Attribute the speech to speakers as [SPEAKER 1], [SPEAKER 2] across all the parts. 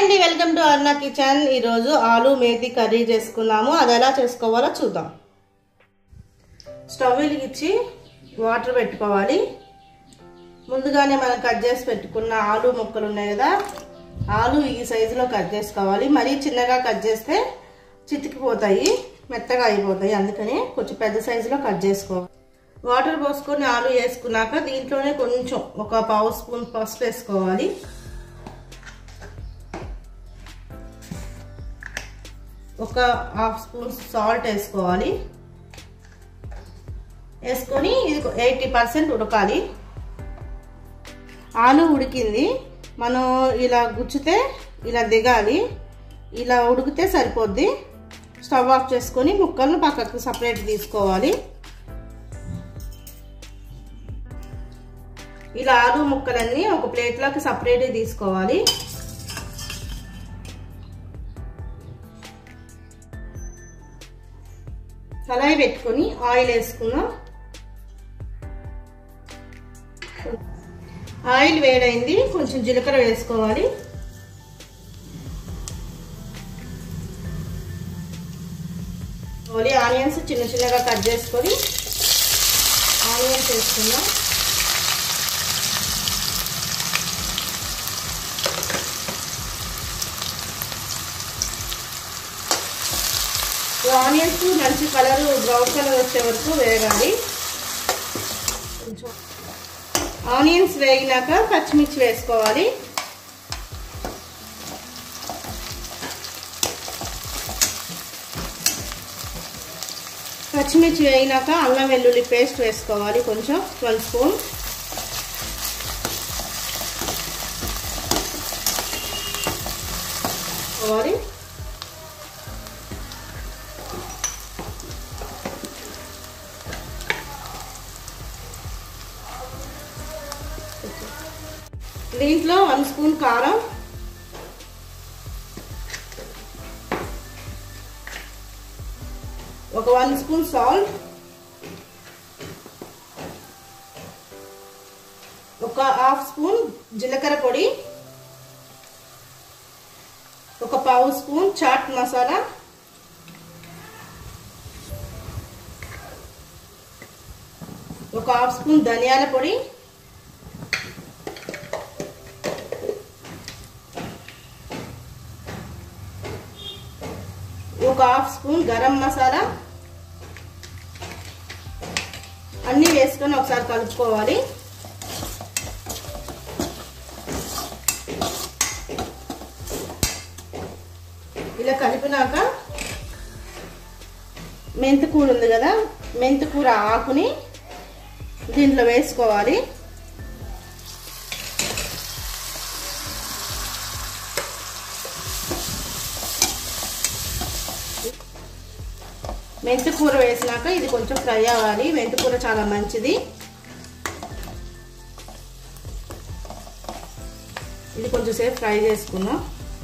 [SPEAKER 1] అండి welcome to అన్న kitchen ఈరోజు ఆలు మేతి కర్రీ చేసుకున్నాము అది ఎలా చేసుకోవాలో చూద్దాం స్టవ్ వెలిగించి వాటర్ పెట్టుకోవాలి ముందుగానే మనం కట్ చేసి పెట్టుకున్న ఆలు ముక్కలు ఉన్నాయి కదా ఆలు ఈ సైజులో కట్ చేసుకోవాలి మరీ చిన్నగా కట్ చేస్తే చితికిపోతాయి మెత్తగా అయిపోతాయి అందుకని కొంచెం పెద్ద సైజులో కట్ చేసుకోవాలి వాటర్ పోసుకొని ఆలు వేసుకున్నాక దీంట్లోనే కొంచెం ఒక పావు స్పూన్ పసుపు వేసుకోవాలి ఒక హాఫ్ స్పూన్ సాల్ట్ వేసుకోవాలి వేసుకొని ఇది ఎయిటీ పర్సెంట్ ఉడకాలి ఆలు ఉడికింది మనం ఇలా గుచ్చితే ఇలా దిగాలి ఇలా ఉడికితే సరిపోద్ది స్టవ్ ఆఫ్ చేసుకొని ముక్కలను పక్కకు సపరేట్ తీసుకోవాలి ఇలా ఆలు ముక్కలన్నీ ఒక ప్లేట్లోకి సపరేట్ తీసుకోవాలి కళాయి పెట్టుకొని ఆయిల్ వేసుకున్నాం ఆయిల్ వేడైంది కొంచెం జీలకర్ర వేసుకోవాలి ఓన్లీ ఆనియన్స్ చిన్న చిన్నగా కట్ చేసుకొని ఆనియన్స్ వేసుకుందాం ఆనియన్స్ మంచి కలర్ బ్రౌన్ కలర్ వచ్చే వరకు వేగాలి కొంచెం ఆనియన్స్ వేగినాక పచ్చిమిర్చి వేసుకోవాలి పచ్చిమిర్చి వేగినాక అల్లం వెల్లుల్లి పేస్ట్ వేసుకోవాలి కొంచెం వన్ స్పూన్ వేసుకోవాలి దీంట్లో వన్ స్పూన్ కారం ఒక వన్ స్పూన్ సాల్ట్ ఒక హాఫ్ స్పూన్ జీలకర్ర పొడి ఒక పావు స్పూన్ చాట్ మసాలా ఒక హాఫ్ స్పూన్ ధనియాల పొడి ఒక హాఫ్ స్పూన్ గరం మసాలా అన్నీ వేసుకొని ఒకసారి కలుపుకోవాలి ఇలా కలిపినాక మెంతికూర ఉంది కదా మెంతికూర ఆకుని దీంట్లో వేసుకోవాలి మెంతి కూర వేసినాక ఇది కొంచెం ఫ్రై అవ్వాలి మెంతి కూర చాలా మంచిది ఇది కొంచెం సేపు ఫ్రై చేసుకున్నాం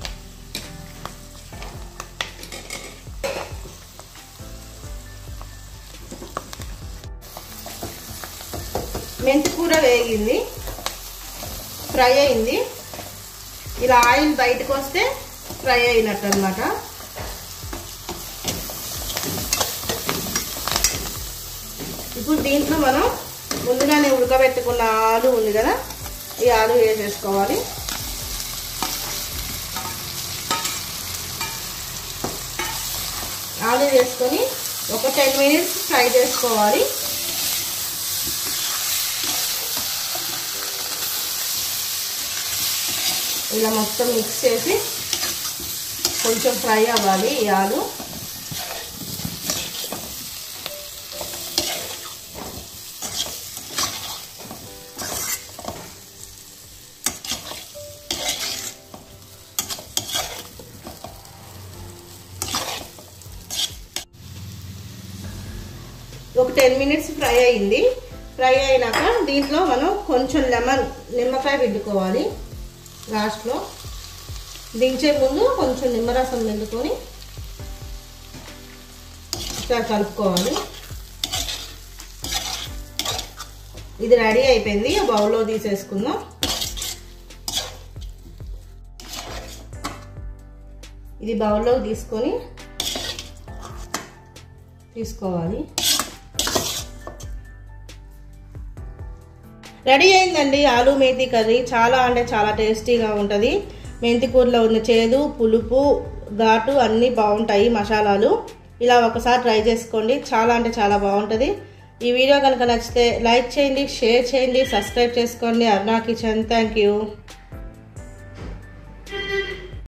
[SPEAKER 1] మెంతి కూర వేగింది ఫ్రై అయింది ఇలా ఆయిల్ బయటకు వస్తే ఫ్రై అయినట్టు అనమాట ఇప్పుడు దీంట్లో మనం ముందుగానే ఉడకబెట్టుకున్న ఆలు ఉంది కదా ఈ ఆలు వేసేసుకోవాలి ఆలు వేసుకొని ఒక టెన్ మినిట్స్ ఫ్రై చేసుకోవాలి ఇలా మొత్తం మిక్స్ చేసి కొంచెం ఫ్రై అవ్వాలి ఈ ఆలు ఒక టెన్ మినిట్స్ ఫ్రై అయింది ఫ్రై అయినాక దీంట్లో మనం కొంచెం లెమన్ నిమ్మకాయ పిండుకోవాలి లాస్ట్లో దించే ముందు కొంచెం నిమ్మరసం పిండుకొని ఇట్లా కలుపుకోవాలి ఇది రెడీ అయిపోయింది బౌల్లో తీసేసుకుందాం ఇది బౌల్లోకి తీసుకొని తీసుకోవాలి రెడీ అయిందండి ఆలు మెంతి కర్రీ చాలా అంటే చాలా టేస్టీగా ఉంటుంది మెంతి కూరలో ఉన్న చేదు పులుపు ఘాటు అన్నీ బాగుంటాయి మసాలాలు ఇలా ఒకసారి ట్రై చేసుకోండి చాలా అంటే చాలా బాగుంటుంది ఈ వీడియో కనుక నచ్చితే లైక్ చేయండి షేర్ చేయండి సబ్స్క్రైబ్ చేసుకోండి అరుణా కిచెన్ థ్యాంక్ యూ